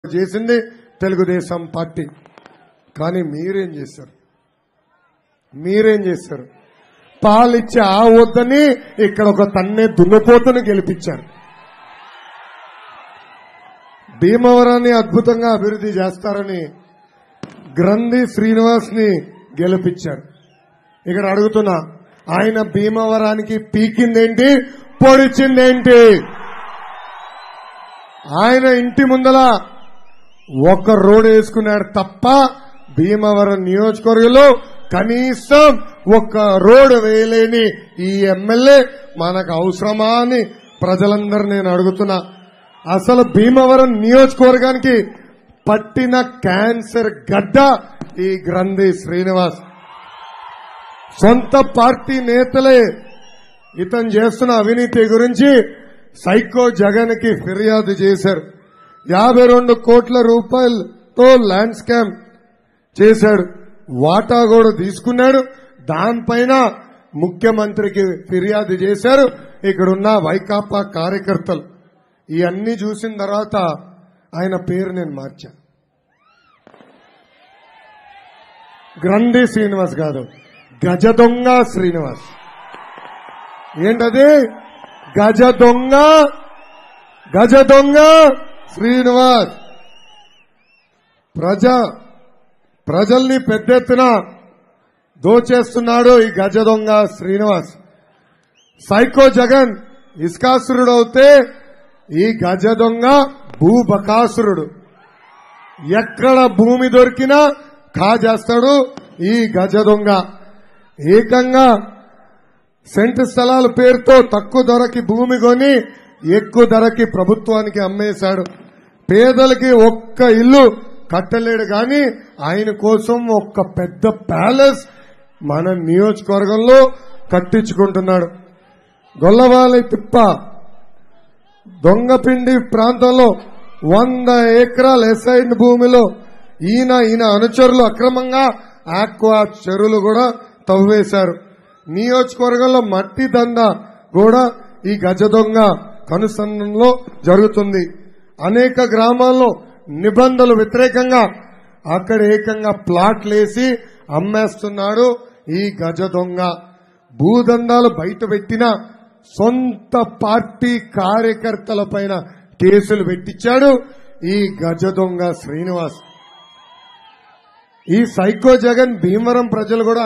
చేసింది తెలుగుదేశం పార్టీ కానీ మీరేం చేశారు మీరేం చేశారు పాలిచ్చే ఆ వద్దని ఇక్కడ ఒక తన్నే దున్నపోతును గెలిపించారు భీమవరాన్ని అద్భుతంగా అభివృద్ధి చేస్తారని గ్రంథి శ్రీనివాస్ ని గెలిపించారు ఇక్కడ అడుగుతున్నా ఆయన భీమవరానికి పీకిందేంటి పొడిచిందేంటి ఆయన ఇంటి ముందల ఒక రోడ్ వేసుకున్నాడు తప్ప భీమవరం నియోజకవర్గంలో కనీసం ఒక్క రోడ్ వేయలేని ఈ ఎమ్మెల్యే మనకు అవసరమా అని ప్రజలందరూ నేను అడుగుతున్నా అసలు భీమవరం నియోజకవర్గానికి పట్టిన క్యాన్సర్ గడ్డ ఈ గ్రంథి శ్రీనివాస్ సొంత పార్టీ నేతలే ఇతను చేస్తున్న అవినీతి గురించి సైకో జగన్ కి ఫిర్యాదు చేశారు యాభై రెండు కోట్ల రూపాయలతో ల్యాండ్ స్కామ్ చేశాడు వాటా కూడా తీసుకున్నాడు దానిపైన ముఖ్యమంత్రికి ఫిర్యాదు చేశారు ఇక్కడున్న వైకాపా కార్యకర్తలు ఇవన్నీ చూసిన తర్వాత ఆయన పేరు నేను మార్చా గ్రంథి శ్రీనివాస్ కాదు గజ దొంగ శ్రీనివాస్ ఏంటది గజ దొంగ గజ దొంగ శ్రీనివాస్ ప్రజ ప్రజల్ని పెద్ద ఎత్తున దోచేస్తున్నాడు ఈ గజ దొంగ శ్రీనివాస్ సైకో జగన్ ఇస్కాసురుడు అవుతే ఈ గజ దొంగ భూబకాసురుడు ఎక్కడ భూమి దొరికినా కాజేస్తాడు ఈ గజ దొంగ ఏకంగా సెంటు స్థలాల పేరుతో తక్కువ ధరకి భూమి కొని ఎక్కువ ధరకి ప్రభుత్వానికి అమ్మేశాడు పేదలకి ఒక్క ఇల్లు కట్టలేడు గాని ఆయన కోసం ఒక్క పెద్ద ప్యాలెస్ మన నియోజకవర్గంలో కట్టించుకుంటున్నాడు గొల్లవాలి తిప్ప దొంగపిండి ప్రాంతంలో వంద ఎకరాల ఎస్ఐడ్ భూమిలో ఈయన ఈయన అనుచరులు అక్రమంగా ఆక్వా చెరువులు కూడా తవ్వేశారు నియోజకవర్గంలో మట్టి దంద కూడా ఈ గజ దొంగ కనుసంధంలో జరుగుతుంది అనేక గ్రామాల్లో నిబంధనలు వ్యతిరేకంగా అక్కడ ఏకంగా ప్లాట్లేసి అమ్మేస్తున్నాడు ఈ గజ దొంగ భూదందాలు బయట పెట్టిన సొంత పార్టీ కార్యకర్తల పైన కేసులు పెట్టించాడు ఈ గజ దొంగ శ్రీనివాస్ ఈ సైకో జగన్ భీమవరం ప్రజలు కూడా